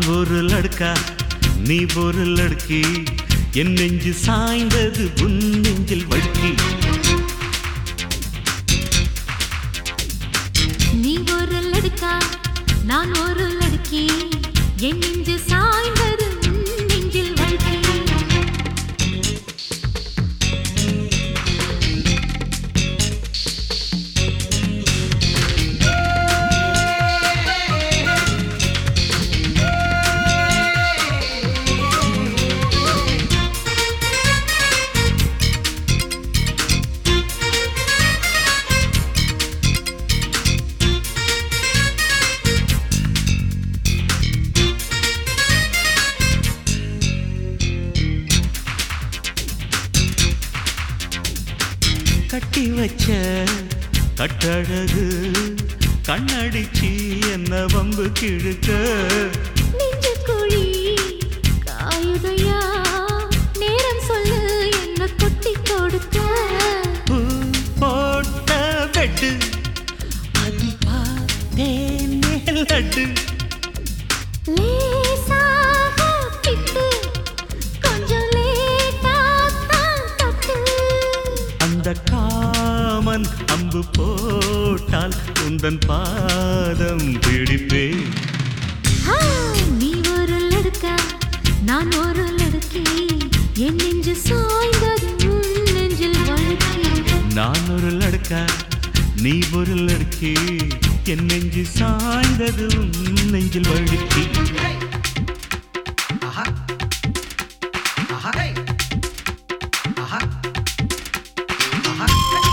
நான் ஒரு லடுக்கா நீ ஒரு லடுக்கி என் நெஞ்சு சாய்ந்தது உன் நெஞ்சில் வழுக்கி நீ ஒரு லடுக்கா நான் ஒரு லடுக்கி என் நெஞ்சு சாய்ந்தது உன் நெஞ்சில் வழுக்கி கட்டி வச்ச கட்டழகு கண்ணடிச்சு என்ன வம்பு கிழக்க நெஞ்சு குழி காயுதையா நேரம் சொல்லு என்ன கொட்டி கொடுக்க பூ போட்ட பெட்டு அது பார்த்தேனே லட்டு லேசாக பிட்டு கொஞ்சம் லேட்டா தான் தட்டு அந்த காமன் அம்பு போட்டால் உந்தன் பாதம் பிடிப்பேன் ஆ, நீ ஒரு லடுக்கா நான் ஒரு லடுக்கி என் நெஞ்சு சாய்ந்தது உன் நெஞ்சில் வழுக்கி நான் ஒரு லடுக்கா நீ ஒரு லடுக்கி என் நெஞ்சு சாய்ந்தது உன் நெஞ்சில் வழுக்கி Aha. Aha. Hey. Aha. Aha.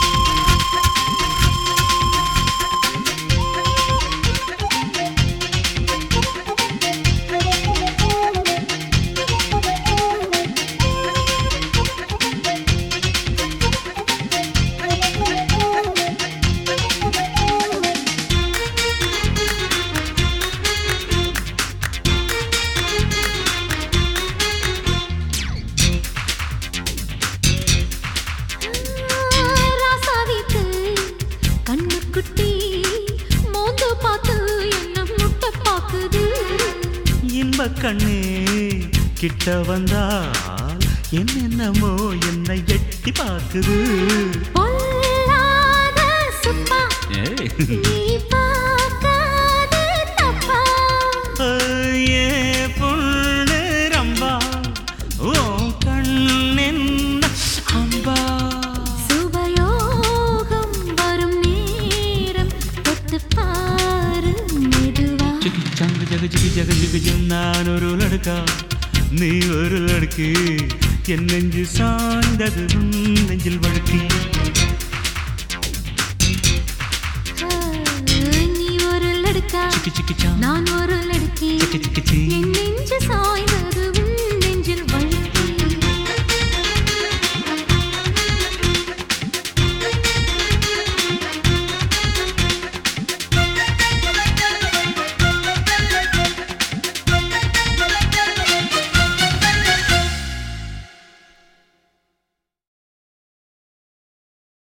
ராசாவிக்கு கண்ணுக்குட்டி மோந்து பார்த்து என்ன முட்டை பாக்குது இன்ப கண்ணே கிட்ட வந்தால் என்னென்னமோ என்னை எட்டி பார்க்குது பொல்லாத சுப்பா ஏய். நீ பார்க்காத தப்பா ஏ பொண்ணு ரம்பா ஓ கண்ணென்ன அம்பா சுபயோகம் வரும் நேரம் தொட்டு பாரு மெதுவா சிக்கி சங்கு ஜக ஜிகி ஜக ஜிகி ஜிம் நான் ஒரு லடுக்கா நீ ஒரு லடுக்கு என் நெஞ்சு சாய்ந்தது உன் நெஞ்சில் வழுக்கி ஆ, நீ ஒரு லடுக்கா சிக்கி சிக்கி சாங் நான் ஒரு லடுக்கி சிக்கி சிக்கி சீ என் நெஞ்சு சாய்